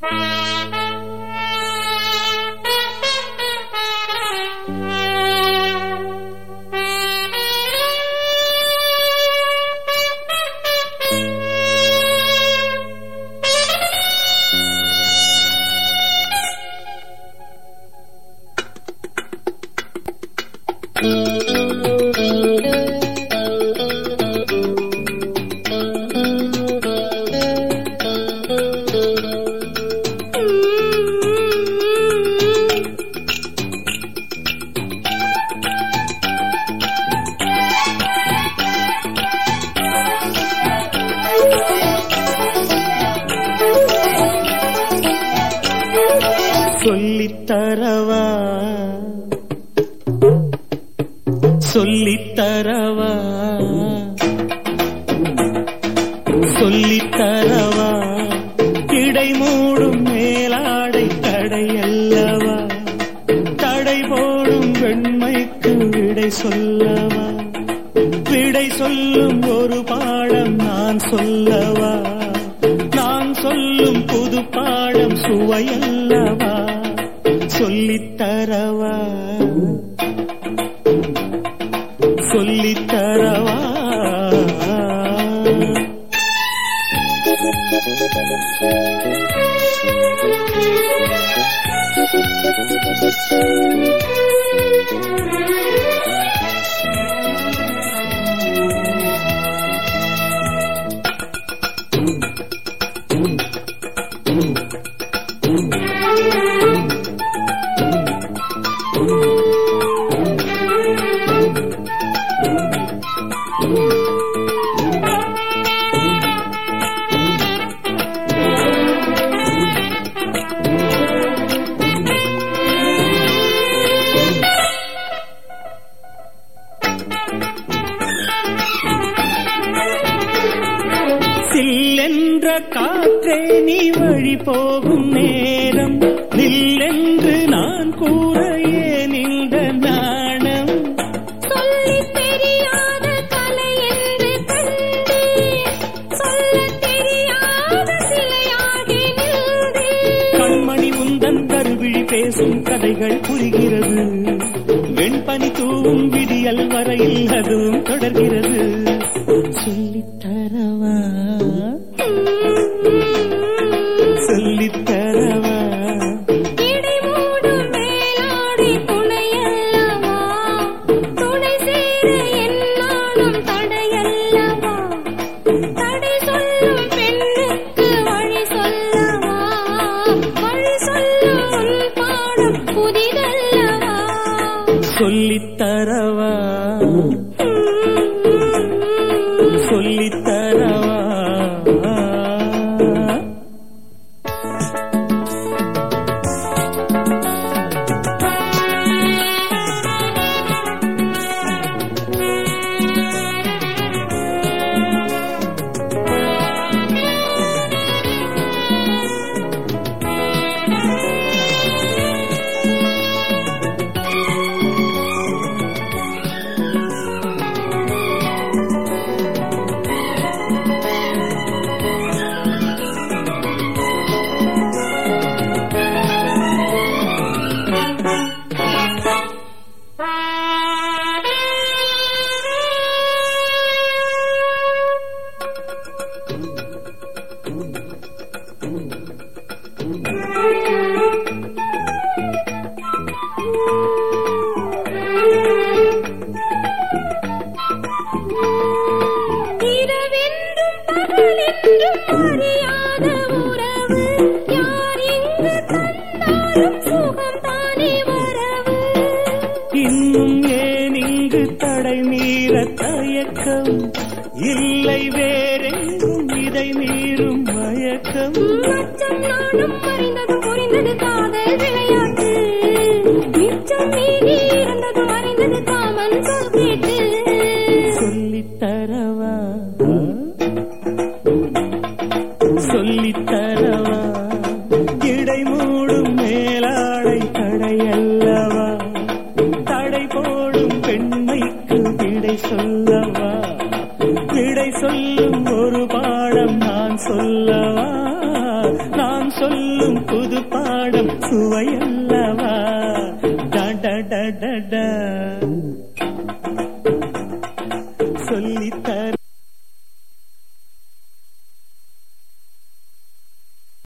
சொல்லித்தரவா சொல்லித்தரவா சொல்லித்தரவா இடை மூடும் மேலாடை தடையல்லவா தடை போடும் வெண்மைக்கு விடை சொல்லவா விடை சொல்லும் ஒரு பாடம் நான் சொல்லவா நான் சொல்லும் புது பாடம் சுவையல்லவா சொல்லித்தரவா சொல்லித்தரவா சில்லென்ற காற்றே நீ வழி போகும் நேரம் நில்லென்று நான் கூற ஏன் இந்த நாணம் சொல்லித் தெரியாத கலை என்று கண்டேன் சொல்லத் தெரியாத சிலையாகி நின்றேன் கண்மணி உந்தன் கருவிழி பேசும் கதைகள் புரிகிறது வெண்பனி தூவும் விடியல் வரையில் அதுவும் தொடர்கிறது சொல்லித்தரவா சொல்லித்தரவா இடை மூடும் மேலாடை துணையல்லவா துணை சேர என்னாலும் தடையல்லவா தடை சொல்லும் பெண்ணுக்கு வழி சொல்லவா வழி சொல்லும் உன் பாடம் புதிதல்லவா சொல்லித்தரவா சொல்லித்தரவா இரவென்றும் பகலென்றும் அறியாத உறவு யார் இங்கு தந்தாலும் சுகம்தானே வரவு இன்னும் ஏன் இங்கு தடை மீற தயக்கம் இல்லை வேறெங்கும் இதை மீறும் மயக்கம் மச்சம் நானும் அறிந்தது புரிந்தது காதல் விளையாட்டு மிச்சம் மீதி இருந்தது அறிந்தது காமன் சொல் கேட்டு சொல்லித்தரவா சொல்லித்தரவா இடை மூடும் மேலாடை தடையல்லவா தடை போடும் பெண்மைக்கு விடை சொல்லவா விடை சொல்லும் ஒரு பாடம் நான் சொல்லவா நான் நான் சொல்லும் புது பாடம் சுவையல்லவா சொல்லித்தர